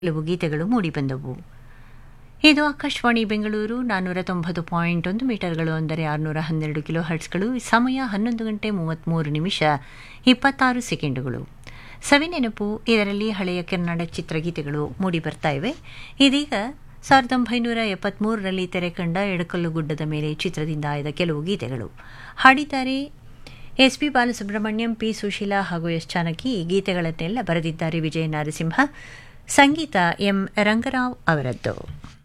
ಕೆಲವು ಗೀತೆಗಳು ಮೂಡಿಬಂದವು ಇದು ಆಕಾಶವಾಣಿ ಬೆಂಗಳೂರು ನಾನ್ನೂರ ತೊಂಬತ್ತು ಪಾಯಿಂಟ್ ಒಂದು ಮೀಟರ್ಗಳು ಅಂದರೆ ಆರುನೂರ ಹನ್ನೆರಡು ಕಿಲೋ ಹರ್ಟ್ಸ್ಗಳು ಸಮಯ ಹನ್ನೊಂದು ಗಂಟೆ ಮೂವತ್ತ್ಮೂರು ನಿಮಿಷ ಇಪ್ಪತ್ತಾರು ಸೆಕೆಂಡುಗಳು ಸವಿನೆನಪು ಇದರಲ್ಲಿ ಹಳೆಯ ಕನ್ನಡ ಚಿತ್ರಗೀತೆಗಳು ಮೂಡಿಬರ್ತಾ ಇವೆ ಇದೀಗ ಸಾವಿರದ ಒಂಬೈನೂರ ಎಪ್ಪತ್ತ್ಮೂರರಲ್ಲಿ ತೆರೆ ಕಂಡ ಎಡಕಲ್ಲು ಗುಡ್ಡದ ಮೇಲೆ ಚಿತ್ರದಿಂದ ಆಯ್ದ ಕೆಲವು ಗೀತೆಗಳು ಹಾಡಿದ್ದಾರೆ S P Balasubrahmanyam P Susheela ಹಾಗೂ ಎಸ್ ಜಾನಕಿ ಈ ಗೀತೆಗಳನ್ನೆಲ್ಲ ಬರೆದಿದ್ದಾರೆ ವಿಜಯ ನರಸಿಂಹ ಸಂಗೀತ ಎಂ ರಂಗರಾವ್ ಅವರದ್ದು